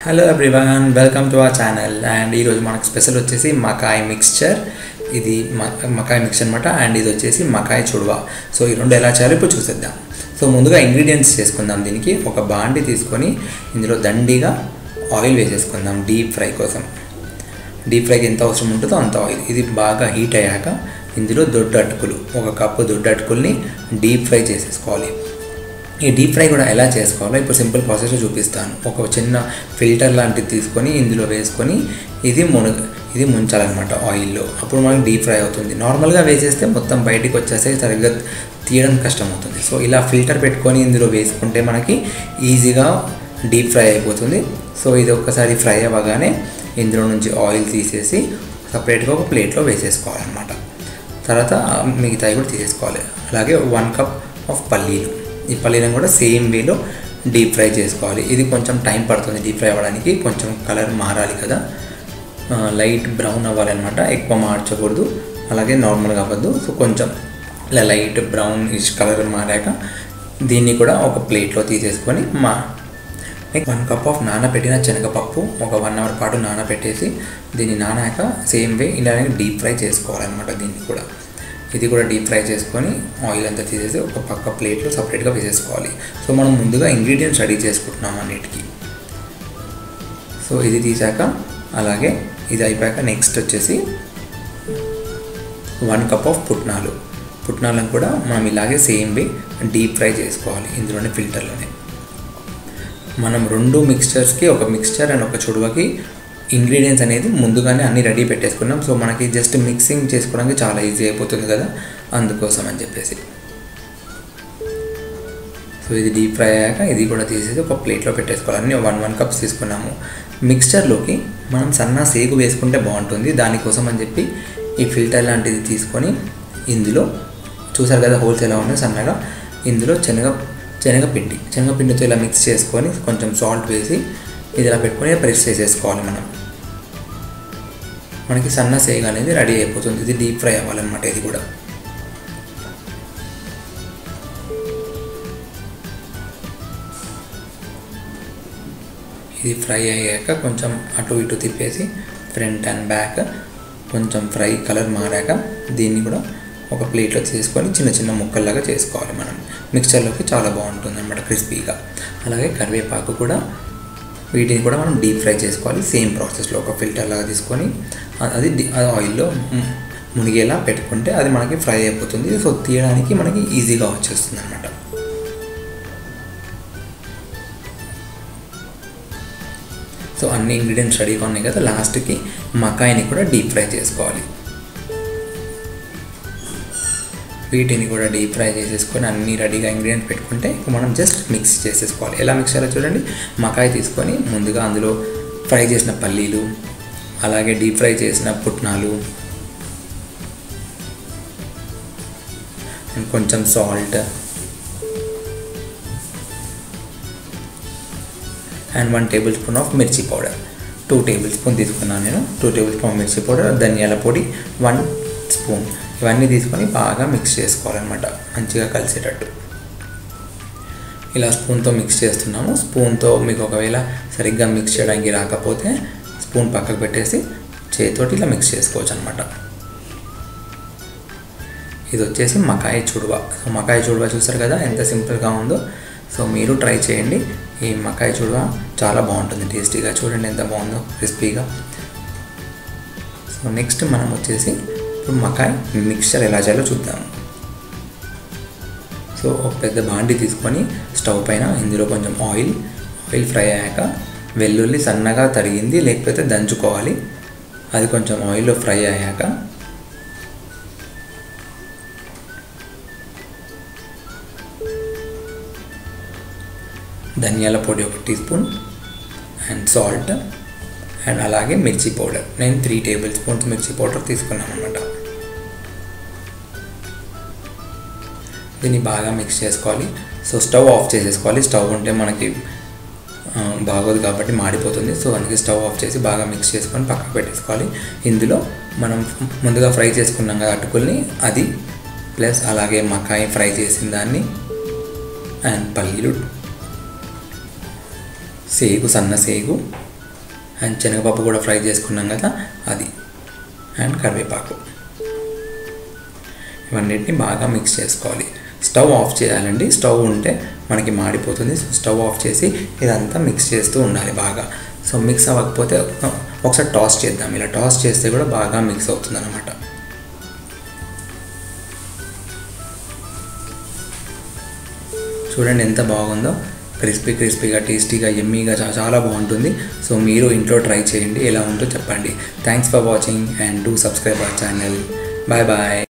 hello everyone welcome to our channel and ఈరోజు మనకు special వచ్చేసి మకాయ్ మిక్స్చర్ ఇది మ- మకాయ్ మిక్స్చర్ అనమాట అండ్ ఇది వచ్చేసి మకాయ్ చుడువా సో ఈ రెండు ఎలా చేయాలో ఇప్పుడు చూసేద్దాం సో ముందుగా ఇంగ్రీడియంట్స్ చేసుకుందాం దీనికి ఒక బాండి తీసుకొని ఇందులో దండిగా ఆయిల్ వేసేసుకుందాం డీప్ ఫ్రై కోసం డీప్ ఫ్రైకి ఎంత అవసరం ఉంటుందో అంత ఆయిల్ ఇది బాగా హీట్ అయ్యాక ఇందులో దొడ్డు అటుకులు ఒక కప్పు దొడ్డు అటుకుల్ని డీప్ ఫ్రై చేసేసుకోవాలి ఈ డీప్ ఫ్రై కూడా ఎలా చేసుకోవాలో ఇప్పుడు సింపుల్ ప్రాసెస్లో చూపిస్తాను ఒక చిన్న ఫిల్టర్ లాంటిది తీసుకొని ఇందులో వేసుకొని ఇది మునగ ఇది ముంచాలన్నమాట ఆయిల్లో అప్పుడు మనకి డీప్ ఫ్రై అవుతుంది నార్మల్గా వేసేస్తే మొత్తం బయటికి వచ్చేస్తే సరిగ్గా తీయడం కష్టం అవుతుంది సో ఇలా ఫిల్టర్ పెట్టుకొని ఇందులో వేసుకుంటే మనకి ఈజీగా డీప్ ఫ్రై అయిపోతుంది సో ఇది ఒక్కసారి ఫ్రై అవ్వగానే ఇందులో నుంచి ఆయిల్ తీసేసి సపరేట్గా ఒక ప్లేట్లో వేసేసుకోవాలన్నమాట తర్వాత మిగతాయి కూడా తీసేసుకోవాలి అలాగే వన్ కప్ ఆఫ్ పల్లీలు ఈ పల్లీలను కూడా సేమ్ వేలో డీప్ ఫ్రై చేసుకోవాలి ఇది కొంచెం టైం పడుతుంది డీప్ ఫ్రై అవ్వడానికి కొంచెం కలర్ మారాలి కదా లైట్ బ్రౌన్ అవ్వాలన్నమాట ఎక్కువ మార్చకూడదు అలాగే నార్మల్గా అవ్వద్దు సో కొంచెం ఇలా లైట్ బ్రౌన్ ఇష్ కలర్ మారాక దీన్ని కూడా ఒక ప్లేట్లో తీసేసుకొని మా వన్ కప్ ఆఫ్ నానబెట్టిన శనగపప్పు ఒక వన్ అవర్ పాటు నానబెట్టేసి దీన్ని నానాక సేమ్ వే ఇలానే డీప్ ఫ్రై చేసుకోవాలన్నమాట దీన్ని కూడా ఇది కూడా డీప్ ఫ్రై చేసుకొని ఆయిల్ అంతా తీసేసి ఒక పక్క ప్లేట్లో సపరేట్గా వేసేసుకోవాలి సో మనం ముందుగా ఇంగ్రీడియంట్స్ రెడీ చేసుకుంటున్నాం అన్నిటికీ సో ఇది తీసాక అలాగే ఇది అయిపోయాక నెక్స్ట్ వచ్చేసి వన్ కప్ ఆఫ్ పుట్నాలు పుట్నాలను కూడా మనం ఇలాగే సేమ్ వే డీప్ ఫ్రై చేసుకోవాలి ఇందులోనే ఫిల్టర్లోనే మనం రెండు మిక్స్చర్స్కి ఒక మిక్స్చర్ అండ్ ఒక చుడువకి ఇంగ్రీడియంట్స్ అనేది ముందుగానే అన్ని రెడీ పెట్టేసుకున్నాం సో మనకి జస్ట్ మిక్సింగ్ చేసుకోవడానికి చాలా ఈజీ అయిపోతుంది కదా అందుకోసం అని చెప్పేసి సో ఇది డీప్ ఫ్రై అయ్యాక ఇది కూడా తీసేసి ఒక ప్లేట్లో పెట్టేసుకోవాలి అన్ని వన్ వన్ కప్స్ తీసుకున్నాము మిక్స్చర్లోకి మనం సన్న సేగు వేసుకుంటే బాగుంటుంది దానికోసం అని చెప్పి ఈ ఫిల్టర్ లాంటిది తీసుకొని ఇందులో చూసారు కదా హోల్స్ ఎలా ఉన్నాయి సన్నగా ఇందులో శనగ శనగపిండి శనగపిండితో ఇలా మిక్స్ చేసుకొని కొంచెం సాల్ట్ వేసి ఇది ఇలా పెట్టుకొని ప్రెస్ చేసేసుకోవాలి మనం మనకి సన్న సేగ అనేది రెడీ అయిపోతుంది ఇది డీప్ ఫ్రై అవ్వాలన్నమాట ఇది కూడా ఇది ఫ్రై అయ్యాక కొంచెం అటు ఇటు తిప్పేసి ఫ్రంట్ అండ్ బ్యాక్ కొంచెం ఫ్రై కలర్ మారాక దీన్ని కూడా ఒక ప్లేట్లో చేసుకొని చిన్న చిన్న ముక్కల్లాగా చేసుకోవాలి మనం మిక్చర్లోకి చాలా బాగుంటుంది అనమాట క్రిస్పీగా అలాగే కరివేపాకు కూడా వీటిని కూడా మనం డీప్ ఫ్రై చేసుకోవాలి సేమ్ ప్రాసెస్లో ఒక ఫిల్టర్ లాగా తీసుకొని అ- అది డి- అది ఆయిల్లో ము- మునిగేలా పెట్టుకుంటే అది మనకి ఫ్రై అయిపోతుంది సో తీయడానికి మనకి ఈజీగా వచ్చేస్తుంది అనమాట సో అన్ని ఇంగ్రీడియంట్స్ రెడీగా ఉన్నాయి కదా లాస్ట్కి మకాయిని కూడా డీప్ ఫ్రై చేసుకోవాలి వీటిని కూడా డీప్ ఫ్రై చేసేసుకొని అన్ని రెడీగా ఇంగ్రీడియంట్స్ పెట్టుకుంటే ఇక మనం జస్ట్ మిక్స్ చేసేసుకోవాలి ఎలా మిక్స్ చేయాలో చూడండి మకాయి తీసుకొని ముందుగా అందులో ఫ్రై చేసిన పల్లీలు అలాగే డీప్ ఫ్రై చేసిన పుట్నాలు and కొంచెం salt and one tablespoon of mirchi powder two tablespoon తీసుకున్నాను నేను టూ టేబుల్ స్పూన్ మిర్చి పౌడర్ ధనియాల పొడి వన్ స్పూన్ ఇవన్నీ తీసుకొని బాగా మిక్స్ చేసుకోవాలన్నమాట మంచిగా కలిసేటట్టు ఇలా స్పూన్తో మిక్స్ చేస్తున్నాము స్పూన్తో మీకు ఒకవేళ సరిగ్గా మిక్స్ చేయడానికి రాకపోతే స్పూన్ పక్కకు పెట్టేసి చేతితోటి ఇలా మిక్స్ చేసుకోవచ్చు అనమాట ఇది వచ్చేసి మకాయి చుడువ సో మకాయి చుడువ చూసారు కదా ఎంత సింపుల్గా ఉందో సో మీరు ట్రై చేయండి ఈ మకాయి చుడువ చాలా బాగుంటుంది టేస్టీగా చూడండి ఎంత బాగుందో క్రిస్పీగా సో నెక్స్ట్ మనం వచ్చేసి ఇప్పుడు మకాయ్ మిక్స్చర్ ఎలా చేయాలో చూద్దాం సో ఒక పెద్ద బాండి తీసుకొని స్టవ్ పైన ఇందులో కొంచెం ఆయిల్ ఆయిల్ ఫ్రై అయ్యాక వెల్లుల్లి సన్నగా తరిగింది లేకపోతే దంచుకోవాలి అది కొంచెం ఆయిల్లో ఫ్రై అయ్యాక ధనియాల పొడి ఒక teaspoon and salt and అలాగే మిర్చి పౌడర్ నేను త్రీ టేబుల్ స్పూన్స్ మిర్చి పౌడర్ తీసుకున్నాను అనమాట దీన్ని బాగా మిక్స్ చేసుకోవాలి సో స్టవ్ ఆఫ్ చేసేసుకోవాలి స్టవ్ ఉంటే మనకి ఆ, బాగోదు కాబట్టి మాడిపోతుంది సో అందుకే స్టవ్ ఆఫ్ చేసి బాగా మిక్స్ చేసుకొని పక్కకు పెట్టేసుకోవాలి ఇందులో మనం ముందుగా ఫ్రై చేసుకున్నాం కదా అటుకుల్ని అది ప్లస్ అలాగే మకాయి ఫ్రై చేసిన దాన్ని అండ్ పల్లీలు సేగు సన్న సేగు అండ్ శనగపప్పు కూడా ఫ్రై చేసుకున్నాం కదా అది అండ్ కరివేపాకు ఇవన్నిటిని బాగా మిక్స్ చేసుకోవాలి స్టవ్ ఆఫ్ చేయాలండి స్టవ్ ఉంటే మనకి మాడిపోతుంది సో స్టవ్ ఆఫ్ చేసి ఇదంతా మిక్స్ చేస్తూ ఉండాలి బాగా సో మిక్స్ అవ్వకపోతే ఒకసారి టాస్ చేద్దాం ఇలా టాస్ చేస్తే కూడా బాగా మిక్స్ అవుతుంది అనమాట చూడండి ఎంత బాగుందో క్రిస్పీ క్రిస్పీగా టేస్టీగా ఎమ్మీగా చాలా బాగుంటుంది సో మీరు ఇంట్లో ట్రై చేయండి ఎలా ఉందో చెప్పండి thanks for watching and do subscribe our channel bye bye